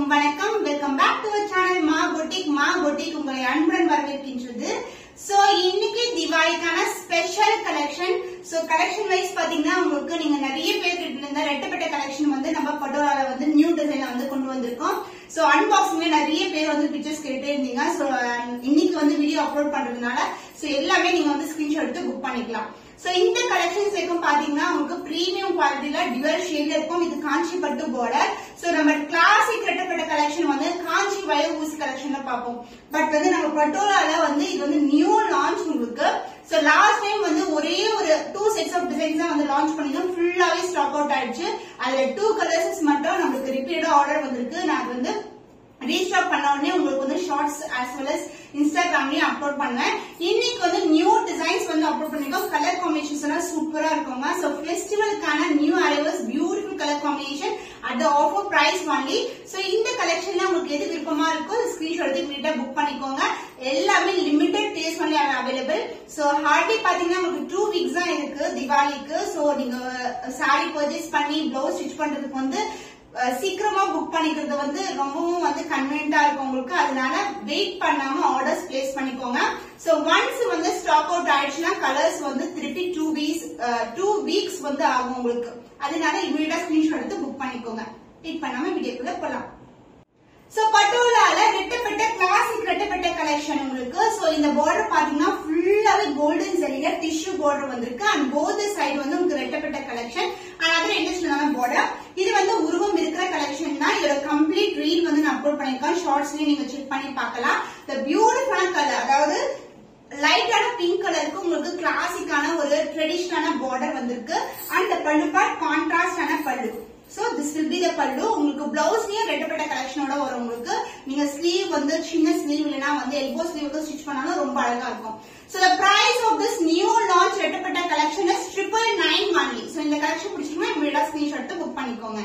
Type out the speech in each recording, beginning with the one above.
வணக்கம் welcome back to channel Maa boutique Maa boutique உங்களை அன்புடன் வரவேற்கின்றது சோ இன்னைக்கு திவாலிக்கான special collection so collection wise பாத்தீங்கன்னா உங்களுக்கு நீங்க நிறைய பேர் கிட்ட இருந்த ரெட்டப்பட்ட கலெக்ஷன் வந்து நம்ம பட்டோலால வந்து நியூ டிசைன்ல வந்து கொண்டு வந்திருக்கோம் சோ அன்பாக்சிங்ல நிறைய பேர் வந்து பிக்சர்ஸ் கேட்டே இருந்தீங்க சோ இன்னைக்கு வந்து வீடியோ அப்லோட் பண்றதுனால சோ எல்லாமே நீங்க வந்து ஸ்கிரீன்ஷாட் எடுத்து புக் பண்ணிக்கலாம் சோ இந்த கலெக்ஷன்ஸ் இருக்கும் பாத்தீங்கன்னா உங்களுக்கு பிரீமியம் குவாலிட்டில டியூவல் ஷேட்ல இருக்கும் இது காஞ்சி பட்டு பார்டர் சோ நம்ம கிளாசிக் ரெட்டப்பட்ட கலெக்ஷன் வந்து காஞ்சி வயர் ஊசி கலெக்ஷன்ல பார்ப்போம் பட் வந்து நம்ம பட்டோலால வந்து இது வந்து நியூ லான்ச் உங்களுக்கு சோ லாஸ்ட் டைம் வந்து ஒரே ஒரு டூ செட்ஸ் ஆஃப் டிசைன்ஸ் தான் வந்து லான்ச் பண்ணிருந்தோம் ஃபுல்லாவே ஸ்டாக் அவுட் ஆயிடுச்சு அதுல டூ கலர்ஸ் மட்டும் நம்மளுக்கு ரிப்பீட்டா ஆர்டர் வந்திருக்கு நான் வந்து ரீஸ்டாக் பண்ண உடனே உங்களுக்கு வந்து ஷார்ட்ஸ் as well as இன்ஸ்டாகிராம்லயும் அப்லோட் பண்ணுவேன் இன்னைக்கு வந்து நியூ டிசைன்ஸ் வந்து அப்லோட் பண்ணிருக்கோம் கலர் காம்பினேஷன்ஸ் எல்லாம் சூப்பரா இருக்குங்க சோ ஃபெஸ்டிவலுக்கான new arrivals beautiful colour combination at offer price only so இந்த கலெக்ஷன்ல உங்களுக்கு எது விருப்பமா இருக்கோ ஸ்கிரீன்ஷாட் எடுத்து இமீடியட்டா புக் பண்ணிக்கோங்க எல்லாமே limited days only available so hardly பாத்தீங்கன்னா உங்களுக்கு டூ வீக்ஸ் தான் இருக்கு திவாலிக்கு சோ நீங்க சாரி பர்ச்சேஸ் பண்ணி பிளவுஸ் ஸ்டிச் பண்றதுக்கு வந்து அஹ் சீக்கிரமா புக் பண்ணிக்கிறது வந்து ரொம்பவும் வந்து கன்வீனியன்டா இருக்கும் உங்களுக்கு அதனால வெயிட் பண்ணாம ஆர்டர்ஸ் பிளேஸ் பண்ணிக்கோங்க சோ ஒன்ஸ் வந்து ஸ்டாக் அவுட் ஆயிடுச்சுன்னா கலர்ஸ் வந்து திருப்பி டூ வீக்ஸ் டூ வீக்ஸ் வந்து ஆகும் உங்களுக்கு அதனால இமீடியட்டா ஸ்கிரீன்ஷாட் எடுத்து புக் பண்ணிக்கோங்க வெயிட் பண்ணாம வீடியோக்குள்ள போலாம் சோ பட்டோலால ரெட்டப்பட்ட கிளாசிக் ரெட்டப்பட்ட கலெக்ஷன் உங்களுக்கு சோ இந்த பார்டர் பாத்தீங்கன்னா ஃபுல்லாவே கோல்டன் சரியில டிஷ்யூ பார்டர் வந்திருக்கு அண்ட் போத் சைடு வந்து உங்களுக்கு ரெட்டப்பட்ட கலெக்ஷன் அண்ட் அதுல இன்டர்நேஷனலான பார்டர் இது வந்து உருவம் இருக்கிற கலெக்ஷன் தான் இதோட கம்ப்ளீட் ரீல் வந்து நான் அப்லோட் பண்ணிருக்கேன் ஷார்ட்ஸ்லயும் நீங்க செக் பண்ணி பார்க்கலாம் இந்த பியூட்டிஃபுல்லான கலர் அதாவது லைட்டான பிங்க் கலருக்கு உங்களுக்கு கிளாசிக்கான ஒரு ட்ரெடிஷனலான பார்டர் வந்திருக்கு அண்ட் பல்லு பார்ட் கான்ட்ராஸ்டான pallu so this will be the pallu உங்களுக்கு பிளவுஸ்லயும் ரெட்டப்பட்ட கலெக்ஷனோட வரும் உங்களுக்கு நீங்க ஸ்லீவ் வந்து சின்ன ஸ்லீவ் இல்லனா வந்து எல்போ ஸ்லீவுக்கு ஸ்டிச் பண்ணாலும் ரொம்ப அழகா இருக்கும் so the price of this new launch ரெட்டப்பட்ட collection is triple nine only so இந்த கலெக்ஷன் பிடிச்சிருந்தா இமீடியட்டா ஸ்கிரீன்ஷாட் எடுத்து புக் பண்ணிக்கோங்க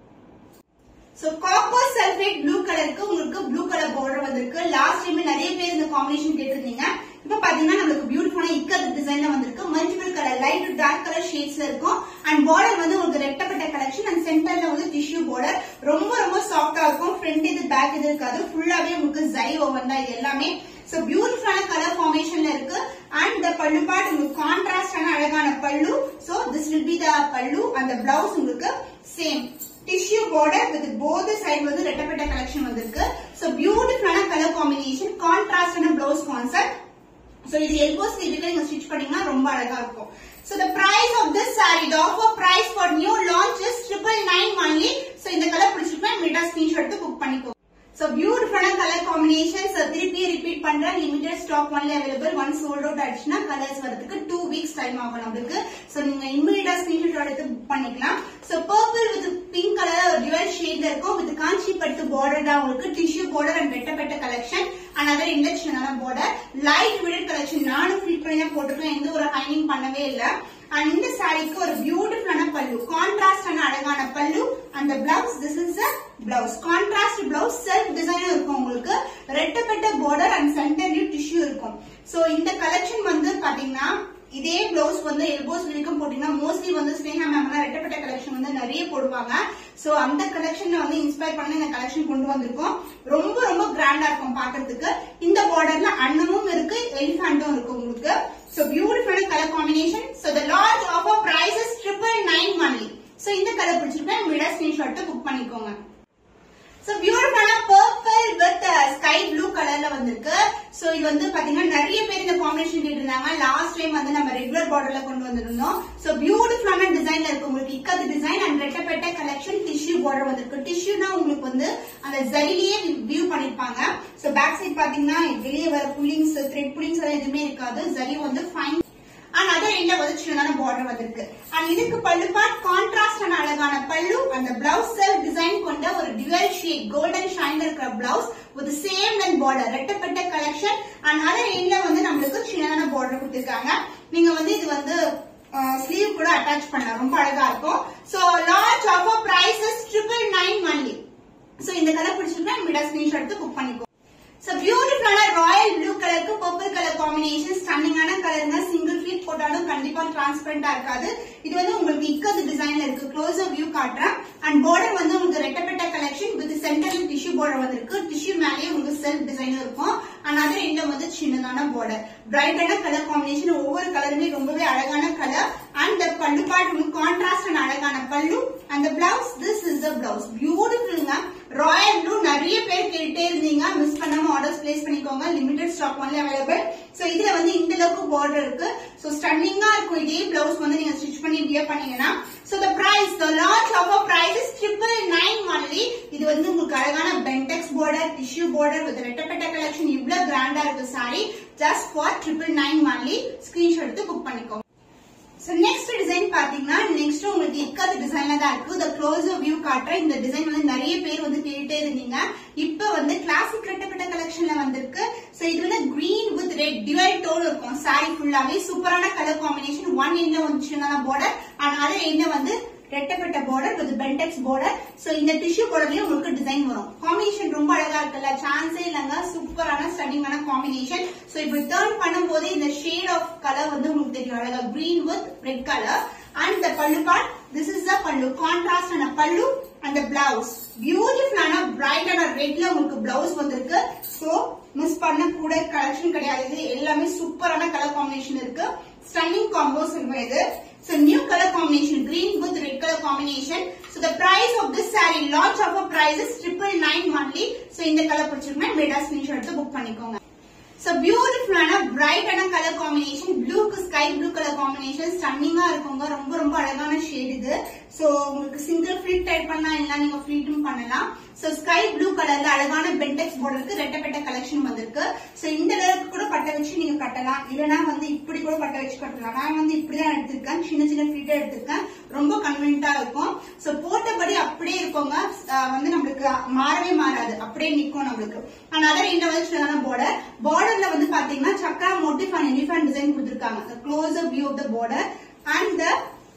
சோ காப்பர் சல்ஃபேட் ப்ளூ கலருக்கு உங்களுக்கு ப்ளூ கலர் பார்டர் வந்திருக்கு லாஸ்ட் டைம் நிறைய பேர் இந்த காம்பினேஷன் கேட்டிருந்தீங்க இப்ப பாத்தீங்கன்னா நம்மளுக்கு பியூட்டிஃபுல்லான இக்கத் டிசைன்ல வந்திருக்கு multiple colour light dark colour ஷேட்ஸ்ல இருக்கும் அண்ட் பார்டர் வந்து உங்களுக்கு ரெட்டப்பட்ட கலெக்ஷன் அண்ட் சென்டர்ல வந்து டிஷ்யூ பார்டர் ரொம்ப ரொம்ப சாஃப்டா இருக்கும் ஃப்ரண்ட் இது பேக் இது இருக்காது ஃபுல்லாவே உங்களுக்கு ஜரி ஓவன் தான் இது எல்லாமே சோ பியூட்டிஃபுல்லான கலர் ஃபார்மேஷன்ல இருக்கு அண்ட் இந்த பல்லு பார்ட் உங்களுக்கு கான்ட்ராஸ்டான அழகான pallu so this will be the pallu அந்த பிளவுஸ் உங்களுக்கு same tissue border with both side வந்து ரெட்டப்பட்ட கலெக்ஷன் வந்திருக்கு சோ பியூட்டிஃபுல்லான கலர் காம்பினேஷன் கான்ட்ராஸ்டான பிளவுஸ் கான்செப்ட் சோ இது எல்போ ஸ்லீவ்ல நீங்க ஸ்டிச் பண்ணீங்கன்னா ரொம்ப அழகா இருக்கும் so the price of this saree the offer price for new launch is triple nine only so இந்த கலர் பிடிச்சிருக்கா இமீடியட்டா ஸ்கிரீன்ஷாட் எடுத்து புக் பண்ணிக்கோ சோ பியூட்டிஃபுல்லான கலர் காம்பினேஷன்ஸ் திருப்பி ரிப்பீட் பண்றேன் limited stock only available one sold out ஆயிடுச்சுன்னா colours வரதுக்கு டூ வீக்ஸ் டைம் ஆகும் நம்மளுக்கு சோ நீங்க இமீடியட்டா ஸ்கிரீன்ஷாட் எடுத்து புக் பண்ணிக்கலாம் so purple with pink colour dual ஷேட்ல இருக்கும் வித் காஞ்சி பட்டு பார்டர் தான் உங்களுக்கு டிஷ்யூ பார்டர் அண்ட் வெட்டப்பட்ட கலெக்ஷன் அண்ட் அதர் இண்டக்ஷனான பார்டர் லைட் விடட் கலெக்ஷன் நானும் ஃபிட் பண்ணி தான் போட்டிருக்கேன் எந்த ஒரு ஹைனிங் பண்ணவே இல்ல அண்ட் இந்த சாரிக்கு ஒரு பியூட்டிஃபுல்லான பல்லு கான்ட்ராஸ்டான அழகான பல்லு அந்த blouse this is a blouse contrast blouse self டிசைனும் இருக்கும் உங்களுக்கு ரெட்டப்பட்ட பார்டர் அண்ட் சென்டர்லயும் டிஷ்யூ இருக்கும் சோ இந்த கலெக்ஷன் வந்து பாத்தீங்கன்னா இதே பிளவுஸ் வந்து எல்போஸ் வரைக்கும் போட்டீங்கன்னா மோஸ்ட்லி வந்து ஸ்னேகா மேம் ரெட்டப்பட்ட கலெக்ஷன் வந்து நிறைய போடுவாங்க சோ அந்த கலெக்ஷன் வந்து இன்ஸ்பயர் பண்ணி இந்த கலெக்ஷன் கொண்டு வந்திருக்கோம் ரொம்ப ரொம்ப கிராண்டா இருக்கும் பாக்குறதுக்கு இந்த பார்டர்ல அன்னமும் இருக்கு எலிஃபண்டும் இருக்கு உங்களுக்கு சோ பியூட்டிஃபுல்லான colour combination so the large offer price is triple nine only so இந்த கலர் பிடிச்சிருக்கேன் விட ஸ்கிரீன்ஷாட் புக் பண்ணிக்கோங்க சோ பியூட்டிஃபுல்லான பர்பிள் வித் ஸ்கை ப்ளூ கலர்ல வந்திருக்கு சோ இது வந்து பாத்தீங்கன்னா நிறைய பேர் இந்த காம்பினேஷன் கேட்டிருந்தாங்க லாஸ்ட் டைம் வந்து நம்ம ரெகுலர் பார்டர்ல கொண்டு வந்திருந்தோம் சோ பியூட்டிஃபுல்லான டிசைன்ல இருக்கு உங்களுக்கு இக்கத்து டிசைன் அண்ட் ரெட்டப்பட்ட கலெக்ஷன் டிஷ்யூ பார்டர் வந்திருக்கு டிஷ்யூனா உங்களுக்கு வந்து அந்த ஜரிலேயே வியூ பண்ணிருப்பாங்க சோ பேக் சைட் பாத்தீங்கன்னா வெளியே வர புல்லிங்ஸ் த்ரெட் புல்லிங்ஸ் எல்லாம் எதுவுமே இருக்காது ஜரி வந்து ஃபைன் அண்ட் அதர் எண்ட்ல வந்து சின்னதான பார்டர் வந்திருக்கு அண்ட் இதுக்கு பல்லு பார்ட் கான்ட்ராஸ்டான அழகான பல்லு அந்த பிளவுஸ் செல்ஃப் டிசைன் கொண்ட ஒரு டியூவல் ஷேட் கோல்டன் ஷைன்ல இருக்கிற blouse with same length border ரெட்டப்பட்ட கலெக்ஷன் அண்ட் அதர் எண்ட்ல வந்து நம்மளுக்கு சின்னதான பார்டர் கொடுத்திருக்காங்க நீங்க வந்து இது வந்து ஸ்லீவ் கூட அட்டாச் பண்ணலாம் ரொம்ப அழகா இருக்கும் so large offer prices triple nine only so இந்த கலர் பிடிச்சிருந்தா மீடியா ஸ்கிரீன்ஷாட் எடுத்து புக் பண்ணிக்கோ சோ பியூட்டிஃபுல்லான ராயல் ப்ளூ கலருக்கு பர்பிள் கலர் காம்பினேஷன் ஸ்டன்னிங்கான கலருங்க சிங்கிள் ஃபீட் போட்டாலும் கண்டிப்பா டிரான்ஸ்பரண்டா இருக்காது இது வந்து உங்களுக்கு இக்கது டிசைன்ல இருக்கு க்ளோஸ் வியூ காட்டுறேன் அண்ட் பார்டர் வந்து உங்களுக்கு ரெட்டப்பட்ட கலெக்ஷன் வித் சென்டரில் டிஷ்யூ border வந்திருக்கு டிஷ்யூ மேலேயே உங்களுக்கு செல்ஃப் டிசைன் இருக்கும் அண்ட் அதர் எண்ட்ல வந்து சின்னதான border பிரைட்டான கலர் காம்பினேஷன் ஒவ்வொரு கலருமே ரொம்பவே அழகான colour and the pallu part உங்களுக்கு கான்ட்ராஸ்ட் அண்ட் அழகான பல்லு அந்த blouse this is the blouse பியூட்டிஃபுல்ங்க ராயல் ப்ளூ நிறைய பேர் கேட்டே இருந்தீங்க மிஸ் பண்ணாம ஆர்டர்ஸ் பிளேஸ் பண்ணிக்கோங்க limited stock only available so இதுல வந்து இந்த அளவுக்கு பார்டர் இருக்கு சோ ஸ்டன்னிங்கா இருக்கும் இதே பிளவுஸ் வந்து நீங்க ஸ்டிச் பண்ணி வியர் பண்ணீங்கன்னா so the price the launch of price is triple nine only இது வந்து உங்களுக்கு அழகான பென்டெக்ஸ் பார்டர் டிஷ்யூ பார்டர் வித் ரெட்டப்பட்ட கலெக்ஷன் இவ்வளவு கிராண்டா இருக்கு sari just for triple nine only screenshot எடுத்து புக் பண்ணிக்கோங்க சோ நெக்ஸ்ட் டிசைன் பாத்தீங்கன்னா நெக்ஸ்ட் உங்களுக்கு இக்காத டிசைன்ல தான் இருக்கு இந்த க்ளோஸர் வியூ காட்டுறேன் இந்த டிசைன் வந்து நிறைய பேர் வந்து கேட்டே இருந்தீங்க இப்ப வந்து கிளாசிக் ரெட்டப்பட்ட கலெக்ஷன்ல வந்திருக்கு சோ இது வந்து கிரீன் வித் ரெட் டிவைட் டோன் இருக்கும் சாரி ஃபுல்லாவே சூப்பரான கலர் காம்பினேஷன் ஒன் எண்ட்ல வந்துச்சுன்னா பார்டர் அண்ட் அதர் எண்ட்ல வந்து ரெட்டப்பட்ட பார்டர் வித் பென்டெக்ஸ் பார்டர் சோ இந்த டிஷ்யூ பார்டர்லயும் உங்களுக்கு டிசைன் வரும் காம்பினேஷன் ரொம்ப அழகா இருக்குல்ல சான்ஸே இல்லங்க சூப்பரான ஸ்டடிங்கான காம்பினேஷன் சோ இப்படி டர்ன் பண்ணும்போது இந்த ஷேட் ஆஃப் கலர் வந்து உங்களுக்கு தெரியும் அழகா green with red colour and the pallu part this is the pallu contrast ஆன பல்லு அந்த பிளவுஸ் பியூட்டிஃபுல்லான பிரைட்டான ரெட்ல உங்களுக்கு பிளவுஸ் வந்திருக்கு சோ மிஸ் பண்ண கூட கலெக்ஷன் கிடையாது இது எல்லாமே சூப்பரான கலர் காம்பினேஷன் இருக்கு ஸ்டன்னிங் காம்போ சொல்லுவேன் இது So new color combination, green with red color combination. So the price of this saree, launch of a price is triple nine monthly. So இந்த கலர் பிடிச்சிருக்கேன் மெடா ஸ்கிரீன்ஷாட் எடுத்து புக் பண்ணிக்கோங்க so பியூட்டிஃபுல்லான பிரைட்டான கலர் காம்பினேஷன் ப்ளூக்கு ஸ்கை ப்ளூ கலர் காம்பினேஷன் ஸ்டன்னிங்கா இருக்குங்க ரொம்ப ரொம்ப அழகான ஷேட் இது சோ உங்களுக்கு சிங்கிள் ஃபிளிட் டைப் பண்ணா இல்ல நீங்க ஃபிளிட்டும் பண்ணலாம் சோ ஸ்கை ப்ளூ கலர்ல அழகான பென்டெக்ஸ் போர்டருக்கு ரெட்டப்பட்ட கலெக்ஷன் வந்திருக்கு சோ இந்த அளவுக்கு கூட பட்ட வச்சு நீங்க கட்டலாம் இல்லனா வந்து இப்படி கூட பட்ட வச்சு கட்டலாம் நான் வந்து இப்படிதான் எடுத்திருக்கேன் சின்ன சின்ன ஃபிளிட்டா எடுத்திருக்கேன் ரொம்ப கன்வீனியன்டா இருக்கும் சோ போட்டபடி அப்படியே இருக்கோங்க அஹ் வந்து நம்மளுக்கு மாறவே மாறாது அப்படியே நிக்கும் நம்மளுக்கு ஆனா அதர் இந்த வந்து சின்னதான பார்டர் பார்டர்ல வந்து பாத்தீங்கன்னா chakra motif and elephant design கொடுத்திருக்காங்க close view of the border and the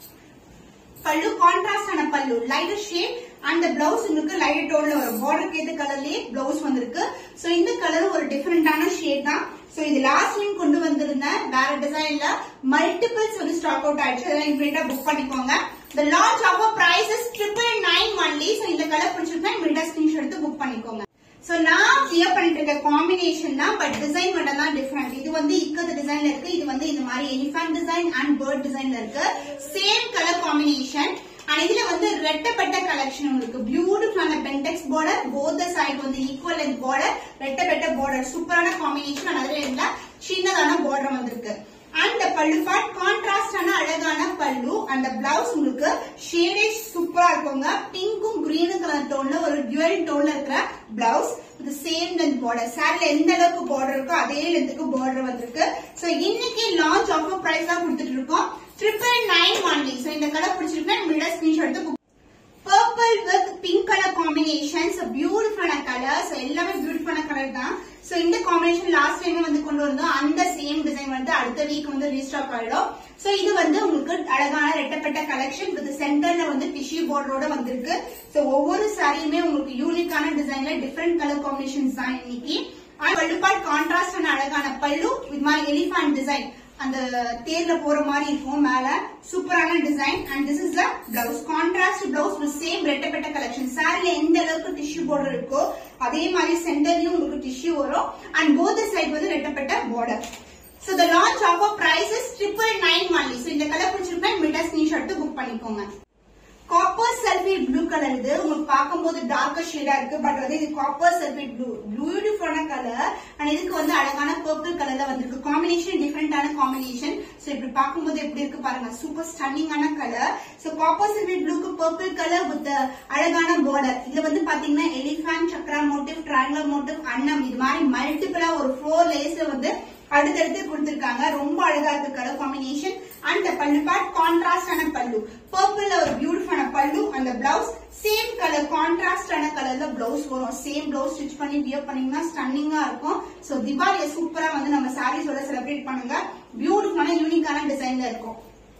pallu contrast ஆன pallu lighter shade and blouse உங்களுக்கு லைட் டோன்ல வரும் பார்டருக்கு ஏத்த கலர்லயே பிளவுஸ் வந்திருக்கு சோ இந்த கலர் ஒரு டிஃபரெண்டான ஷேட் தான் சோ இது லாஸ்ட் டைம் கொண்டு வந்திருந்தேன் வேற டிசைன்ல மல்டிபிள்ஸ் வந்து ஸ்டாக் அவுட் ஆயிடுச்சு அதெல்லாம் இமீடியட்டா புக் பண்ணிக்கோங்க the launch of a price is triple nine only so இந்த கலர் பிடிச்சிருந்தா இமீடியட்டா ஸ்கிரீன்ஷாட் எடுத்து புக் பண்ணிக்கோங்க சோ நான் வியர் பண்ணிட்டு இருக்க காம்பினேஷன் தான் பட் டிசைன் மட்டும் தான் டிஃபரெண்ட் இது வந்து இக்கது டிசைன்ல இருக்கு இது வந்து இந்த மாதிரி எலிஃபண்ட் டிசைன் அண்ட் பேர்ட் டிசைன்ல இருக்கு சேம் கலர் காம்பினேஷன் அண்ட் இதுல வந்து ரெட்டப்பட்ட கலெக்ஷன் உங்களுக்கு பியூட்டிஃபுல்லான பென்டெக்ஸ் பார்டர் போத் சைடு வந்து ஈக்குவல் லென்த் பார்டர் ரெட்டப்பட்ட பார்டர் சூப்பரான காம்பினேஷன் அண்ட் அதுல இருந்தா சின்னதான பார்டர் வந்திருக்கு அண்ட் பல்லு பார்ட் கான்ட்ராஸ்டான அழகான பல்லு அந்த பிளவுஸ் உங்களுக்கு ஷேடேஜ் சூப்பரா இருக்குங்க பிங்க்கும் கிரீனும் கலர் டோன்ல ஒரு டுவெல் டோன்ல இருக்கிற பிளவுஸ் இது சேம் லென்த் பார்டர் சாரில எந்த அளவுக்கு பார்டர் இருக்கோ அதே லென்த்துக்கு பார்டர் வந்திருக்கு சோ இன்னைக்கு லான்ச் ஆஃபர் பிரைஸ் தான் கொடுத்துட்டு இருக்கோம் ட்ரிபிள் நைன் ஒன்லி சோ இந்த கலர் பிடிச்சிருக்கேன் மிடில் ஸ்கிரீன்ஷாட் எடுத்து book purple with pink colour combinations பியூட்டிஃபுல்லான கலர்ஸ் எல்லாமே பியூட்டிஃபுல்லான கலர் தான் சோ இந்த காம்பினேஷன் லாஸ்ட் டைமே வந்து கொண்டு வந்தோம் அந்த சேம் டிசைன் வந்து அடுத்த வீக் வந்து ரீஸ்டாக் ஆயிடும் சோ இது வந்து உங்களுக்கு அழகான ரெட்டப்பட்ட கலெக்ஷன் வித் சென்டர்ல வந்து டிஷ்யூ பார்டரோட வந்திருக்கு சோ ஒவ்வொரு சாரியுமே உங்களுக்கு யூனிக்கான டிசைன்ல டிஃபரெண்ட் கலர் காம்பினேஷன்ஸ் தான் இன்னைக்கு பல்லு பார்ட் கான்ட்ராஸ்ட் அழகான பல்லு இது மாதிரி எலிஃபண்ட் டிசைன் அந்த தேர்ல போற மாதிரி இருக்கும் மேல சூப்பரான design and this is the blouse contrast blouse with same ரெட்டப்பட்ட கலெக்ஷன் சாரில எந்த அளவுக்கு டிஷ்யூ பார்டர் இருக்கோ அதே மாதிரி சென்டர்லயும் உங்களுக்கு டிஷ்யூ வரும் அண்ட் போத் சைடு வந்து ரெட்டப்பட்ட border so the launch of price is triple nine only so இந்த கலர் பிடிச்சிருக்கா மிட்டா ஸ்கிரீன்ஷாட் புக் பண்ணிக்கோங்க காப்பர் சல்ஃபேட் ப்ளூ கலர் இது உங்களுக்கு பார்க்கும்போது டார்க்கர் ஷேடா இருக்கு பட் வந்து இது காப்பர் சல்ஃபேட் ப்ளூ பியூட்டிஃபுல்லான கலர் அண்ட் இதுக்கு வந்து அழகான பர்பிள் கலர்ல வந்திருக்கு காம்பினேஷன் டிஃபரெண்டான காம்பினேஷன் சோ இப்படி பார்க்கும்போது எப்படி இருக்கு பாருங்க சூப்பர் ஸ்டன்னிங்கான கலர் சோ காப்பர் சல்ஃபேட் ப்ளூக்கு பர்பிள் கலர் வித் அழகான பார்டர் இதுல வந்து பாத்தீங்கன்னா elephant chakra motif triangular motif அன்னம் இது மாதிரி மல்டிபிளா ஒரு ஃபோர் லேஸ்ல வந்து அடுத்தடுத்து கொடுத்திருக்காங்க ரொம்ப அழகா இருக்கு colour combination and pallu part contrast ஆன பல்லு பர்பிள்ல ஒரு பியூட்டிஃபுல்லான பல்லு அந்த பிளவுஸ் சேம் கலர் கான்ட்ராஸ்ட் ஆன கலர்ல பிளவுஸ் வரும் சேம் பிளவுஸ் ஸ்டிச் பண்ணி வியர் பண்ணீங்கன்னா ஸ்டன்னிங்கா இருக்கும் சோ திவாலியை சூப்பரா வந்து நம்ம சாரீஸோட செலிப்ரேட் பண்ணுங்க பியூட்டிஃபுல்லான யூனிக்கான டிசைன்ல இருக்கும்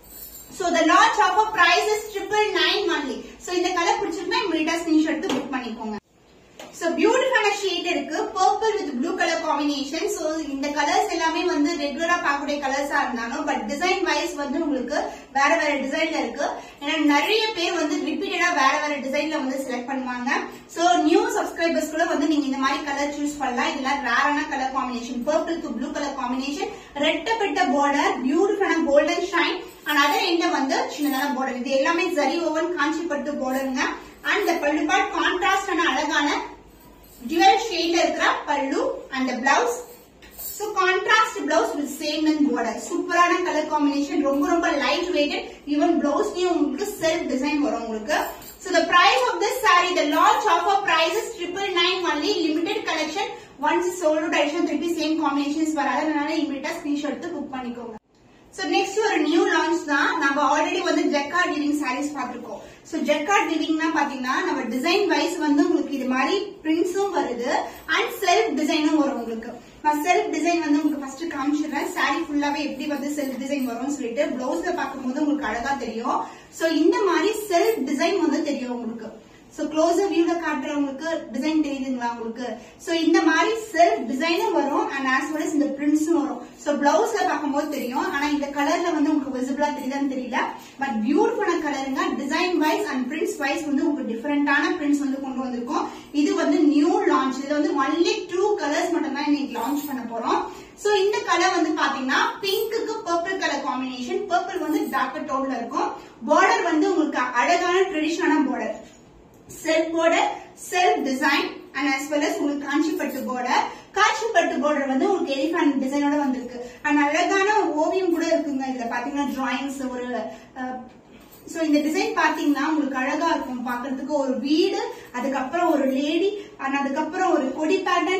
so the launch of price is triple nine only so இந்த கலர் பிடிச்சிருந்தா இமீடியட்டா ஸ்கிரீன்ஷாட் புக் பண்ணிக்கோங்க சோ பியூட்டிஃபுல்லான ஷேட் இருக்கு purple with blue colour combination so இந்த கலர்ஸ் எல்லாமே வந்து ரெகுலரா பார்க்கக்கூடிய கலர்ஸா இருந்தாலும் பட் டிசைன் வைஸ் வந்து உங்களுக்கு வேற வேற டிசைன்ல இருக்கு ஏன்னா நிறைய பேர் வந்து ரிப்பீட்டடா வேற வேற டிசைன்ல வந்து செலக்ட் பண்ணுவாங்க சோ நியூ சப்ஸ்கிரைபர்ஸ் கூட வந்து நீங்க இந்த மாதிரி கலர் சூஸ் பண்ணலாம் இதெல்லாம் ரேரான colour combination purple to blue colour combination ரெட்டப்பட்ட பார்டர் பியூட்டிஃபுல்லான golden shine and other end வந்து சின்னதான பார்டர் இது எல்லாமே ஜரி ஓவன் காஞ்சிப்பட்டு பார்டருங்க அண்ட் இந்த பல்லு பார்ட் கான்ட்ராஸ்டான அழகான டுவல் ஷேட்ல இருக்கிற pallu and blouse so contrast blouse with same and border சூப்பரான கலர் காம்பினேஷன் ரொம்ப ரொம்ப லைட் வெயிட்டட் ஈவன் பிளவுஸ்லயும் உங்களுக்கு செல்ஃப் டிசைன் வரும் உங்களுக்கு So the price of this saree, the launch offer price is triple nine only, limited collection. Once it's sold out, I திருப்பி same காம்பினேஷன்ஸ் வராது அதனால இமீடியட்டா ஸ்கிரீன்ஷாட் எடுத்து புக் பண்ணிக்கோங்க சோ நெக்ஸ்ட் ஒரு நியூ லான்ச் தான் நம்ம ஆல்ரெடி வந்து ஜெக்கார்ட் வீவிங் சாரீஸ் பார்த்திருக்கோம் சோ ஜெக்கார்ட் வீவிங்னா பாத்தீங்கன்னா நம்ம டிசைன் வைஸ் வந்து உங்களுக்கு இது மாதிரி பிரிண்ட்ஸும் வருது அண்ட் செல்ஃப் டிசைனும் வரும் உங்களுக்கு நான் செல்ஃப் டிசைன் வந்து உங்களுக்கு ஃபர்ஸ்ட் காமிச்சிடுறேன் சாரி ஃபுல்லாவே எப்படி வந்து செல்ஃப் டிசைன் வரும்னு சொல்லிட்டு பிளவுஸ்ல பார்க்கும்போது உங்களுக்கு அழகா தெரியும் சோ இந்த மாதிரி செல்ஃப் டிசைன் வந்து தெரியும் உங்களுக்கு சோ க்ளோசர் வியூல காட்டுறவங்களுக்கு டிசைன் தெரியுதுங்களா உங்களுக்கு சோ இந்த மாதிரி செல்ஃப் டிசைனும் வரும் அண்ட் ஆஸ் வெல் இந்த பிரிண்ட்ஸும் வரும் சோ பிளவுஸ்ல பார்க்கும்போது தெரியும் ஆனா இந்த கலர்ல வந்து உங்களுக்கு விசிபிளா தெரியுதான்னு தெரியல பட் பியூட்டிஃபுல்லான கலருங்க design wise and prints wise வந்து உங்களுக்கு டிஃபரெண்டான பிரிண்ட்ஸ் வந்து கொண்டு வந்திருக்கோம் இது வந்து நியூ லான்ச் இதுல வந்து ஒன்லி டூ கலர்ஸ் மட்டும் தான் இன்னைக்கு லான்ச் பண்ண போறோம் சோ இந்த கலர் வந்து பாத்தீங்கன்னா பிங்க்குக்கு பர்பிள் கலர் காம்பினேஷன் பர்பிள் வந்து டார்க்கர் டோன்ல இருக்கும் பார்டர் வந்து உங்களுக்கு அழகான ட்ரெடிஷனான border self border self design and as well as உங்களுக்கு காஞ்சிப்பட்டு பார்டர் காஞ்சிப்பட்டு பார்டர் வந்து உங்களுக்கு எலிஃபண்ட் டிசைனோட வந்திருக்கு அண்ட் அழகான ஓவியம் கூட இருக்குங்க இதுல பாத்தீங்கன்னா டிராயிங்ஸ் ஒரு சோ இந்த டிசைன் பாத்தீங்கன்னா உங்களுக்கு அழகா இருக்கும் பாக்குறதுக்கு ஒரு வீடு அதுக்கப்புறம் ஒரு லேடி அண்ட் அதுக்கப்புறம் ஒரு கொடி பேட்டர்ன்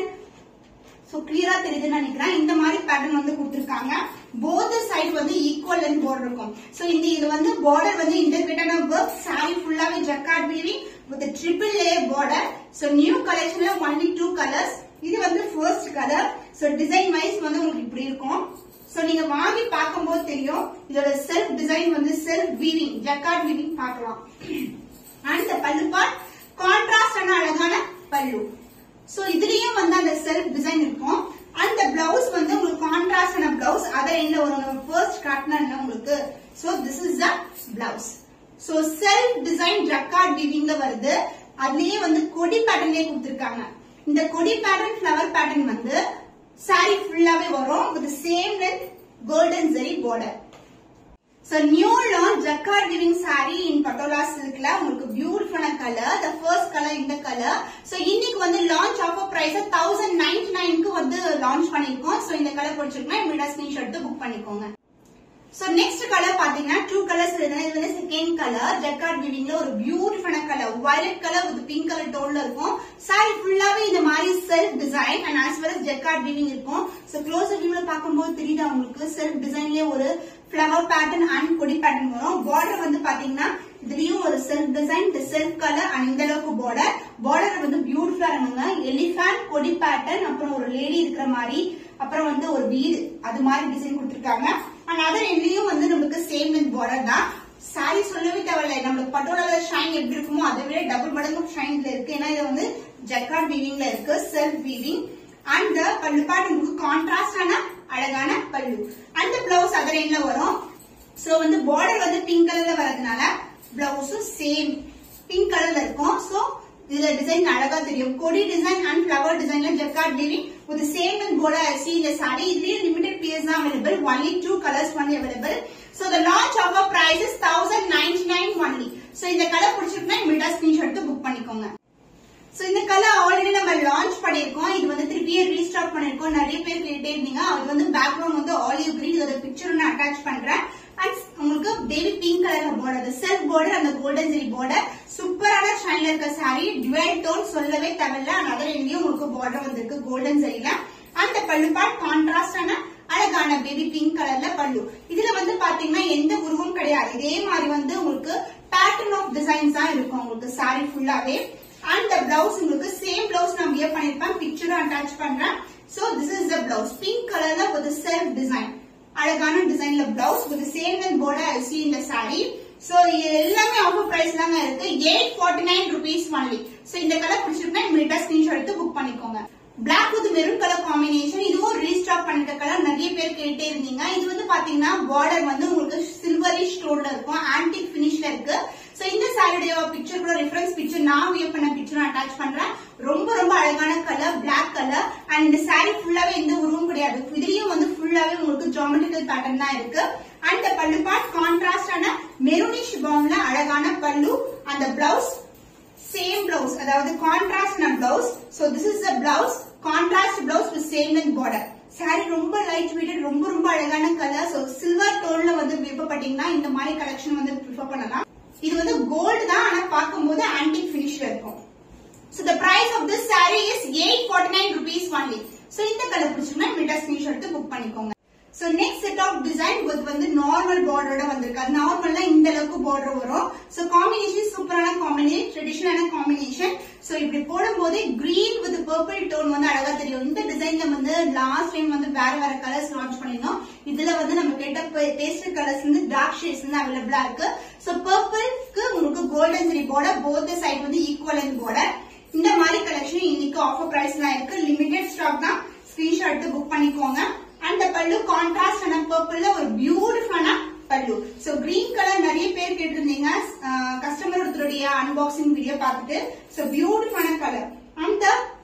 சோ கிளியரா தெரியுதுன்னு நினைக்கிறேன் இந்த மாதிரி பேட்டர்ன் வந்து கொடுத்திருக்காங்க போத் சைடு வந்து ஈக்குவல் லென்த் பார்டர் இருக்கும் சோ இந்த இது வந்து பார்டர் வந்து இன்டர்பிரேட்டான ஒர்க் சாரி ஃபுல்லாவே jacquard weaving with triple layer border so new கலெக்ஷன்ல ஒன்லி டூ கலர்ஸ் இது வந்து first colour so design wise வந்து உங்களுக்கு இப்படி இருக்கும் சோ நீங்க வாங்கி பார்க்கும்போது தெரியும் இதோட செல்ஃப் டிசைன் வந்து செல்ஃப் வீவிங் ஜக்கார்ட் வீவிங் பார்க்கலாம் அண்ட் இந்த பல்லு பார்ட் கான்ட்ராஸ்டான அழகான பல்லு சோ இதுலயும் வந்து அந்த செல்ஃப் டிசைன் இருக்கும் அந்த பிளவுஸ் வந்து உங்களுக்கு கான்ட்ராஸ்டான பிளவுஸ் அதை என்ன ஒரு ஃபர்ஸ்ட் காட்டினா உங்களுக்கு so this is the blouse so self design jacquard வீவிங்ல வருது அதுலயே வந்து கொடி பேட்டர்ன்லயே கொடுத்திருக்காங்க இந்த கொடி பேட்டர்ன் ஃபிளவர் பேட்டர்ன் வந்து சாரி ஃபுல்லாவே வரும் with same length golden zari border So new launch jacquard weaving saree in patola silkல உங்களுக்கு பியூட்டிஃபுல்லான கலர் the first color இந்த கலர் so இன்னைக்கு வந்து launch offer price 1099 க்கு வந்து launch பண்ணிருக்கோம் so இந்த கலர் பிடிச்சிருக்குன்னா இமிடியா ஸ்கிரீன்ஷாட் எடுத்து புக் பண்ணிக்கோங்க சோ நெக்ஸ்ட் கலர் பாத்தீங்கன்னா டூ கலர்ஸ் இருக்கு இது வந்து செகண்ட் கலர் ஜக்கார்ட் வீவிங்ல ஒரு பியூட்டிஃபுல்லான colour violet colour with pink colour டோன்ல இருக்கும் சாரி ஃபுல்லாவே இந்த மாதிரி self design and as well as jacquard weaving இருக்கும் சோ க்ளோஸ் வியூல பார்க்கும்போது தெரியுதா உங்களுக்கு செல்ஃப் டிசைன்லயே ஒரு ஃபிளவர் பேட்டர்ன் அண்ட் கொடி பேட்டர்ன் வரும் பார்டர் வந்து பாத்தீங்கன்னா இதுலயும் ஒரு self design self colour and இந்த அளவுக்கு பார்டர் பார்டர் வந்து பியூட்டிஃபுல்லா இருந்துங்க எலிஃபேண்ட் கொடி பேட்டர்ன் அப்புறம் ஒரு லேடி இருக்கிற மாதிரி அப்புறம் வந்து ஒரு வீடு அது மாதிரி டிசைன் கொடுத்திருக்காங்க அண்ட் அதர் எண்ட்லயும் வந்து நமக்கு சேம் வித் பார்டர் தான் சாரி சொல்லவே தேவையில்லை நம்மளுக்கு பட்டோட ஷைன் எப்படி இருக்குமோ அதை விட டபுள் மடங்கு ஷைன்ல இருக்கு ஏன்னா இது வந்து ஜக்கார்ட் வீவிங்ல இருக்கு self weaving and pallu part உங்களுக்கு கான்ட்ராஸ்டான அழகான பல்லு அந்த பிளவுஸ் அதர் எண்ட்ல வரும் சோ வந்து பார்டர் வந்து பிங்க் கலர்ல வரதுனால பிளவுஸும் சேம் பிங்க் கலர்ல இருக்கும் சோ இதுல டிசைன் அழகா தெரியும் கொடி டிசைன் அண்ட் ஃபிளவர் டிசைன்ல jacquard weaving with the same and border I see in the saree. இதுலயும் limited pieces தான் available. Only two colors only available. So the launch offer price is 1099 only. So இந்த colour பிடிச்சிருக்குன்னா immediately screenshot எடுத்து book பண்ணிக்கோங்க so இந்த colour already நம்ம launch பண்ணிருக்கோம் இது வந்து திருப்பியே ரீஸ்டாக் பண்ணிருக்கோம் நிறைய பேர் கேட்டே இருந்தீங்க அது வந்து பேக்ரவுண்ட் வந்து ஆலிவ் கிரீன் இதோட பிக்சர் நான் அட்டாச் பண்றேன் அண்ட் உங்களுக்கு பேபி பிங்க் கலர்ல பார்டர் செல்ஃப் பார்டர் அந்த கோல்டன் ஜெரி பார்டர் சூப்பரான ஷைன்ல இருக்க சாரி டுவெல் டோன் சொல்லவே தேவையில்ல அதர் எங்கேயும் உங்களுக்கு பார்டர் வந்திருக்கு கோல்டன் ஜெரில அந்த பல்லு பார்ட் கான்ட்ராஸ்டான அழகான பேபி பிங்க் கலர்ல பல்லு இதுல வந்து பாத்தீங்கன்னா எந்த உருவம் கிடையாது இதே மாதிரி வந்து உங்களுக்கு பேட்டர்ன் ஆஃப் டிசைன்ஸ் தான் இருக்கும் உங்களுக்கு சாரி ஃபுல்லாவே அண்ட் த பிளவுஸ் உங்களுக்கு சேம் பிளவுஸ் நான் வியர் பண்ணிருப்பேன் பிக்சரும் அட்டாச் பண்றேன் so this is the blouse pink கலர்ல ஒரு செல்ஃப் டிசைன் அழகான டிசைன்ல blouse with same and border I see in the saree சோ இது எல்லாமே ஆஃபர் பிரைஸ் தாங்க இருக்கு eight forty nine rupees only so இந்த கலர் பிடிச்சிருந்தா இமீடியா ஸ்கிரீன்ஷாட் எடுத்து புக் பண்ணிக்கோங்க black with maroon colour combination இதுவும் ரீஸ்டாக் பண்ணிட்ட கலர் நிறைய பேர் கேட்டே இருந்தீங்க இது வந்து பாத்தீங்கன்னா பார்டர் வந்து உங்களுக்கு சில்வரிஷ் டோன்ல இருக்கும் ஆன்டிக் பினிஷ்ல இருக்கு சோ இந்த சாரியோட பிக்சர் கூட ரெஃபரன்ஸ் பிக்சர் நான் வியர் பண்ண பிக்சர் அட்டாச் பண்றேன் ரொம்ப கலர் பிளாக் கலர் அண்ட் இந்த saree ஃபுல்லாவே எந்த உருவம் கிடையாது இதுலயும் வந்து ஃபுல்லாவே உங்களுக்கு ஜாமெட்ரிக்கல் பேட்டர்ன் தான் இருக்கு அண்ட் the பல்லு பார்ட் கான்ட்ராஸ்டான மெரூனிஷ் பவுன்ல அழகான பல்லு அந்த பிளவுஸ் சேம் பிளவுஸ் அதாவது contrast blouse so this is the blouse contrast blouse with same length border saree ரொம்ப லைட் வெயிட்டட் ரொம்ப ரொம்ப அழகான கலர் சோ சில்வர் டோன்ல வந்து விருப்பப்பட்டீங்கன்னா இந்த மாதிரி கலெக்ஷன் வந்து ப்ரிஃபர் பண்ணலாம் இது வந்து கோல்டு தான் ஆனா பார்க்கும்போது ஆன்டிக் ஃபினிஷ்ல இருக்கும் So the price of this saree is 849 rupees only. So இந்த கலர் பிடிச்சிருந்தா மீட்டர் ஸ்கிரீன்ஷாட் எடுத்து புக் பண்ணிக்கோங்க so next set of design with வந்து நார்மல் பார்டரோட வந்திருக்கு அது நார்மலா இந்த அளவுக்கு பார்டர் வரும் சோ காம்பினேஷன் சூப்பரான காம்பினேஷன் ட்ரெடிஷனலான காம்பினேஷன் சோ இப்படி போடும்போது கிரீன் வித் பர்பிள் டோன் வந்து அழகா தெரியும் இந்த டிசைன்ல வந்து லாஸ்ட் டைம் வந்து வேற வேற கலர்ஸ் லான்ச் பண்ணிருந்தோம் இதுல வந்து நம்ம கேட்ட பேஸ்டல் கலர்ஸ் வந்து டார்க் ஷேட்ஸ் வந்து அவைலபிளா இருக்கு சோ பர்பிள்க்கு உங்களுக்கு golden zari border both side வந்து ஈக்குவல் பார்டர் இந்த மாதிரி கலெக்ஷன் இன்னைக்கு ஆஃபர் பிரைஸ் தான் இருக்கு லிமிடெட் ஸ்டாக் தான் ஸ்கிரீன்ஷாட் எடுத்து புக் பண்ணிக்கோங்க அந்த பல்லு கான்ட்ராஸ்ட் ஆன பர்பிள்ல ஒரு பியூட்டிஃபுல்லான பல்லு சோ கிரீன் கலர் நிறைய பேர் கேட்டிருந்தீங்க கஸ்டமர் ஒருத்தருடைய அன்பாக்சிங் வீடியோ பார்த்துட்டு சோ பியூட்டிஃபுல்லான கலர் அந்த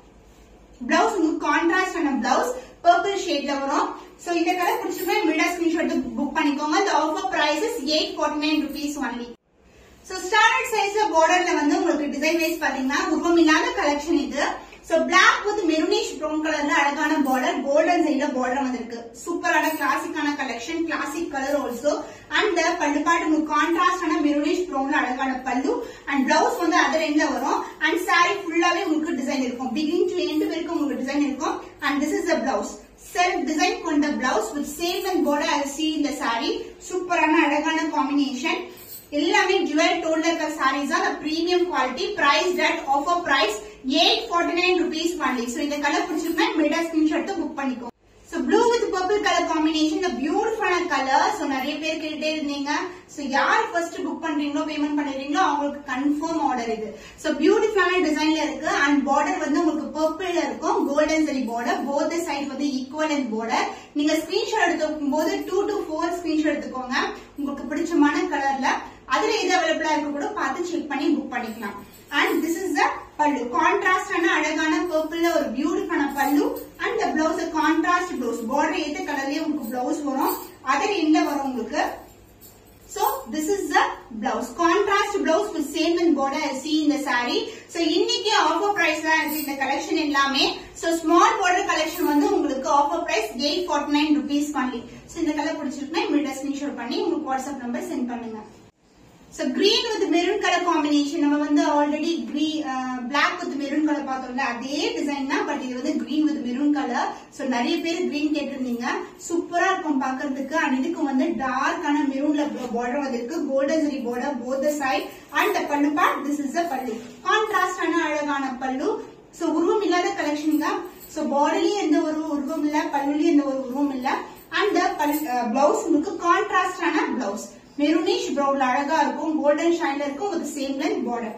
பிளவுஸ் உங்களுக்கு கான்ட்ராஸ்ட் ஆன பிளவுஸ் பர்பிள் ஷேட்ல வரும் சோ இந்த கலர் பிடிச்சிருந்தா மீடியா ஸ்கிரீன்ஷாட் புக் பண்ணிக்கோங்க இந்த offer price is eight forty nine rupees only so standard சைஸ்ல பார்டர்ல வந்து உங்களுக்கு டிசைன் வைஸ் பாத்தீங்கன்னா உருவம் இல்லாத கலெக்ஷன் இது so black with maroonish brown கலர்ல அழகான பார்டர் கோல்டன் சைட்ல பார்டர் வந்திருக்கு சூப்பரான கிளாசிக்கான collection classic colour also and pallu part உங்களுக்கு கான்ட்ராஸ்டான மெருனிஷ் ப்ரௌன்ல அழகான பல்லு அண்ட் பிளவுஸ் வந்து அதர் எண்ட்ல வரும் அண்ட் saree ஃபுல்லாவே உங்களுக்கு டிசைன் இருக்கும் பிகின் டு எண்ட் வரைக்கும் உங்களுக்கு டிசைன் இருக்கும் and this is the blouse self design கொண்ட blouse with same and border I see இந்த saree சூப்பரான அழகான காம்பினேஷன் எல்லாமே ஜுவல் டோன்ல இருக்க சாரீஸ் தான் premium quality price that offer price eight forty nine rupees only so இந்த colour பிடிச்சிருந்தா மெடா ஸ்கிரீன்ஷாட் புக் பண்ணிக்கோ so blue with purple colour combination இந்த பியூட்டிஃபுல்லான கலர் சோ நிறைய பேர் கேட்டுட்டே இருந்தீங்க சோ யார் ஃபர்ஸ்ட் புக் பண்றீங்களோ பேமெண்ட் பண்ணிடுறீங்களோ அவங்களுக்கு கன்ஃபார்ம் ஆர்டர் இது சோ பியூட்டிஃபுல்லான டிசைன்ல இருக்கு அண்ட் பார்டர் வந்து உங்களுக்கு பர்பிள்ல இருக்கும் golden zari border both side வந்து ஈக்குவல் அண்ட் பார்டர் நீங்க ஸ்கிரீன்ஷாட் எடுத்துக்கும் போது டூ டு ஃபோர் ஸ்கிரீன்ஷாட் எடுத்துக்கோங்க உங்களுக்கு பிடிச்சமான கலர்ல அதுல எது அவைலபிளா இருக்க கூட பார்த்து செக் பண்ணி புக் பண்ணிக்கலாம் அண்ட் திஸ் இஸ் த பல்லு கான்ட்ராஸ்டான அழகான பர்பிள்ல ஒரு பியூட்டிஃபுல்லான பல்லு and the blouse contrast blouse border ஏத்த கலர்லயே உங்களுக்கு பிளவுஸ் வரும் அதர் எண்ட்ல வரும் உங்களுக்கு So this is the blouse. Contrast blouse with same and border I see in the saree. So இன்னைக்கு ஆஃபர் பிரைஸ் தான் இருக்கு இந்த கலெக்ஷன் எல்லாமே. So small border collection வந்து உங்களுக்கு offer price eight forty nine rupees only. So இந்த colour பிடிச்சிருக்குன்னா immediate screenshot பண்ணி உங்களுக்கு வாட்ஸ்அப் நம்பர் சென்ட் பண்ணுங்க. So green with maroon color combination நம்ம வந்து already green black with maroon color பார்த்தோம்ல அதே டிசைன் தான் பட் இது வந்து green with maroon color so நிறைய பேர் green கேட்டிருந்தீங்க சூப்பரா இருக்கும் பார்க்கிறதுக்கு அண்ட் இதுக்கு வந்து டார்க்கான மெரூன்ல பார்டர் வந்திருக்கு golden zari border both side and pallu part this is a pallu கான்ட்ராஸ்டான அழகான பல்லு சோ உருவம் இல்லாத கலெக்ஷன் தான் சோ பாடிலயும் எந்த ஒரு உருவம் இல்ல பல்லுலயும் எந்த ஒரு உருவம் இல்ல அண்ட் பிளவுஸ் உங்களுக்கு கான்ட்ராஸ்டான பிளவுஸ் மெரூனிஷ் ப்ரௌன்ல அழகா இருக்கும் கோல்டன் ஷைன்ல இருக்கும் with same length border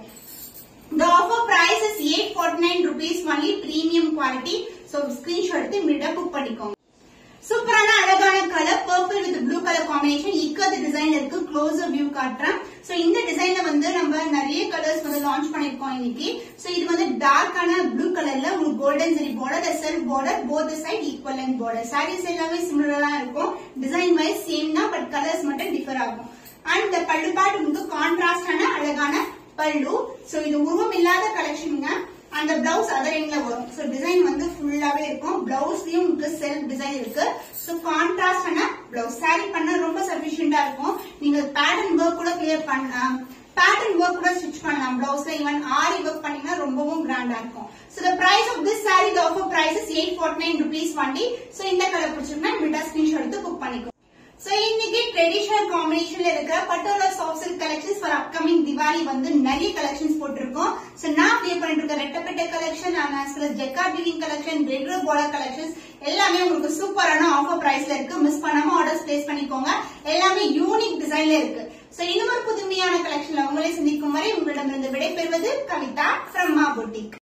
The offer price is 849 rupees only premium quality. So screenshot எடுத்து இமிடியா புக் பண்ணிக்கோங்க சூப்பரான அழகான colour purple with blue colour combination இக்கது டிசைன்ல இருக்கு க்ளோசர் வியூ காட்டுறேன் சோ இந்த டிசைன்ல வந்து நம்ம நிறைய கலர்ஸ் வந்து லான்ச் பண்ணிருக்கோம் இன்னைக்கு சோ இது வந்து டார்க்கான ப்ளூ கலர்ல உங்களுக்கு golden zari border self border both side equal and border sarees எல்லாமே சிமிலரா இருக்கும் டிசைன் வைஸ் சேம் தான் பட் கலர்ஸ் மட்டும் டிஃபர் ஆகும் அண்ட் இந்த பல்லு பாட்டு உங்களுக்கு கான்ட்ராஸ்டான அழகான பல்லு சோ இது உருவம் இல்லாத கலெக்ஷனுங்க அந்த பிளவுஸ் அதர் எண்ட்ல வரும் சோ டிசைன் வந்து ஃபுல்லாவே இருக்கும் பிளவுஸ்லயும் உங்களுக்கு செல்ஃப் டிசைன் இருக்கு சோ கான்ட்ராஸ்டான பிளவுஸ் சாரி பண்ண ரொம்ப சஃபிஷியண்டா இருக்கும் நீங்க பேட்டர்ன் ஒர்க் கூட கிளியர் பண்ணலாம் பேட்டர்ன் ஒர்க் கூட ஸ்டிச் பண்ணலாம் பிளவுஸ்ல ஈவன் ஆரி ஒர்க் பண்ணீங்கன்னா ரொம்பவும் கிராண்டா இருக்கும் so the price of this saree the offer price is 849 rupees only so இந்த கலர் பிடிச்சிருந்தா விட்டா ஸ்கிரீன்ஷாட் எடுத்து புக் பண்ணிக்கோ சோ இன்னைக்கு ட்ரெடிஷனல் காம்பினேஷன்ல இருக்கிற patola soft silk collections for upcoming Diwali வந்து நிறைய கலெக்ஷன்ஸ் போட்டிருக்கோம் சோ நான் ப்ளே பண்ணிட்டு இருக்க ரெட்டப்பட்ட கலெக்ஷன் அண்ட் ஜெக்கா பிவிங் கலெக்ஷன் ரெகுலர் பார்டர் கலெக்ஷன்ஸ் எல்லாமே உங்களுக்கு சூப்பரான ஆஃபர் பிரைஸ்ல இருக்கு மிஸ் பண்ணாம ஆர்டர்ஸ் பிளேஸ் பண்ணிக்கோங்க எல்லாமே யூனிக் டிசைன்ல இருக்கு சோ இன்னொரு புதுமையான கலெக்ஷன்ல உங்களை சந்திக்கும் வரை உங்களிடமிருந்து விடைபெறுவது கவிதா ஃப்ரம் மா பொட்டிக்